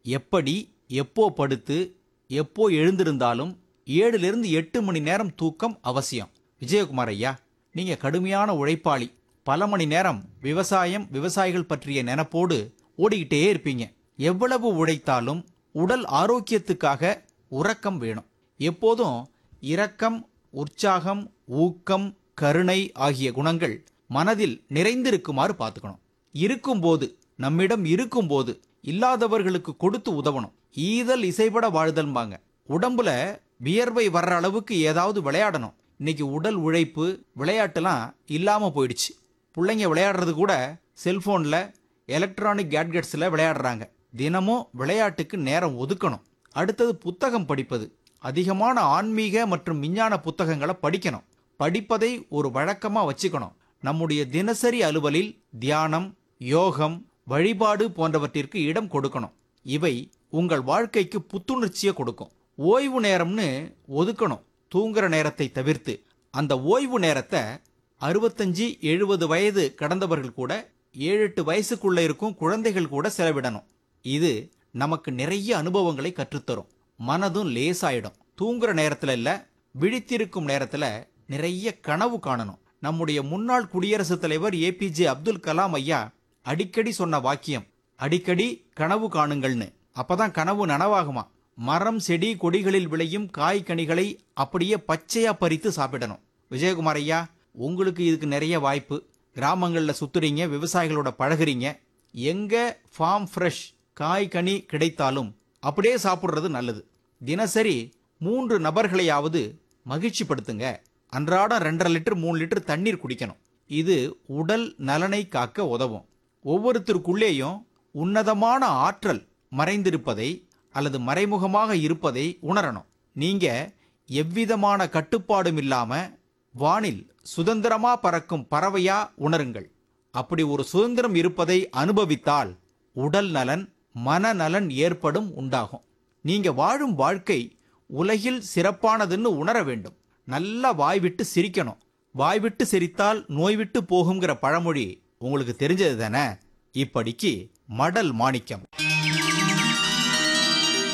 எப்படி எப்போ படுத்து எப்போ எழுந்திருந்தாலும் ஏழுலேருந்து எட்டு மணி நேரம் தூக்கம் அவசியம் விஜயகுமார் ஐயா நீங்க கடுமையான உழைப்பாளி பல மணி நேரம் விவசாயம் விவசாயிகள் பற்றிய நினைப்போடு ஓடிக்கிட்டே இருப்பீங்க எவ்வளவு உழைத்தாலும் உடல் ஆரோக்கியத்துக்காக உறக்கம் வேணும் எப்போதும் இரக்கம் உற்சாகம் ஊக்கம் கருணை ஆகிய குணங்கள் மனதில் நிறைந்திருக்குமாறு பார்த்துக்கணும் இருக்கும்போது நம்மிடம் இருக்கும்போது இல்லாதவர்களுக்கு கொடுத்து உதவணும் ஈதல் இசைபட வாழ்தல்பாங்க உடம்புல வியர்வை வர்ற அளவுக்கு ஏதாவது விளையாடணும் இன்னைக்கு உடல் உழைப்பு விளையாட்டுலாம் இல்லாம போயிடுச்சு பிள்ளைங்க விளையாடுறது கூட செல்போன்ல எலக்ட்ரானிக் கேட்கெட்ஸில் விளையாடுறாங்க தினமும் விளையாட்டுக்கு நேரம் ஒதுக்கணும் அடுத்தது புத்தகம் படிப்பது அதிகமான ஆன்மீக மற்றும் விஞ்ஞான புத்தகங்களை படிக்கணும் படிப்பதை ஒரு வழக்கமாக வச்சுக்கணும் நம்முடைய தினசரி அலுவலில் தியானம் யோகம் வழிபாடு போன்றவற்றிற்கு இடம் கொடுக்கணும் இவை உங்கள் வாழ்க்கைக்கு புத்துணர்ச்சியை கொடுக்கும் ஓய்வு நேரம்னு ஒதுக்கணும் தூங்குற நேரத்தை தவிர்த்து அந்த ஓய்வு நேரத்தை அறுபத்தஞ்சு எழுபது வயது கடந்தவர்கள் கூட ஏழு எட்டு வயசுக்குள்ள இருக்கும் குழந்தைகள் கூட செலவிடணும் இது நமக்கு நிறைய அனுபவங்களை கற்றுத்தரும் மனதும் லேசாயிடும் தூங்குற நேரத்துல இல்ல விழித்திருக்கும் நேரத்துல நிறைய கனவு காணணும் நம்முடைய முன்னாள் குடியரசுத் தலைவர் ஏபிஜே அப்துல் கலாம் ஐயா அடிக்கடி சொன்ன வாக்கியம் அடிக்கடி கனவு காணுங்கள்னு அப்பதான் கனவு நனவாகுமா மரம் செடி கொடிகளில் விளையும் காய் கனிகளை அப்படியே பச்சையா பறித்து சாப்பிடணும் விஜயகுமார் ஐயா உங்களுக்கு இதுக்கு நிறைய வாய்ப்பு கிராமங்களில் சுத்துறீங்க விவசாயிகளோட பழகுறீங்க எங்க ஃபார்ம் ஃப்ரெஷ் காய் கனி கிடைத்தாலும் அப்படியே சாப்பிட்றது நல்லது தினசரி மூன்று நபர்களையாவது மகிழ்ச்சிப்படுத்துங்க அன்றாடம் ரெண்டரை லிட்டர் மூணு லிட்டர் தண்ணீர் குடிக்கணும் இது உடல் நலனை காக்க உதவும் ஒவ்வொருத்தருக்குள்ளேயும் உன்னதமான ஆற்றல் மறைந்திருப்பதை அல்லது மறைமுகமாக இருப்பதை உணரணும் நீங்க எவ்விதமான கட்டுப்பாடும் இல்லாம வானில் சுதந்திரமா பறக்கும் பறவையா உணருங்கள் அப்படி ஒரு சுதந்திரம் இருப்பதை அனுபவித்தால் உடல் நலன் மனநலன் ஏற்படும் உண்டாகும் நீங்க வாழும் வாழ்க்கை உலகில் சிறப்பானதுன்னு உணர வேண்டும் நல்லா வாய்விட்டு சிரிக்கணும் வாய்விட்டு சிரித்தால் நோய்விட்டு போகுங்கிற பழமொழி உங்களுக்கு தெரிஞ்சது தானே இப்படிக்கு மடல் மாணிக்கம்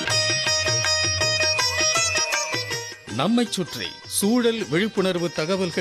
நம்மைச் சுற்றி சூழல் விழிப்புணர்வு தகவல்கள்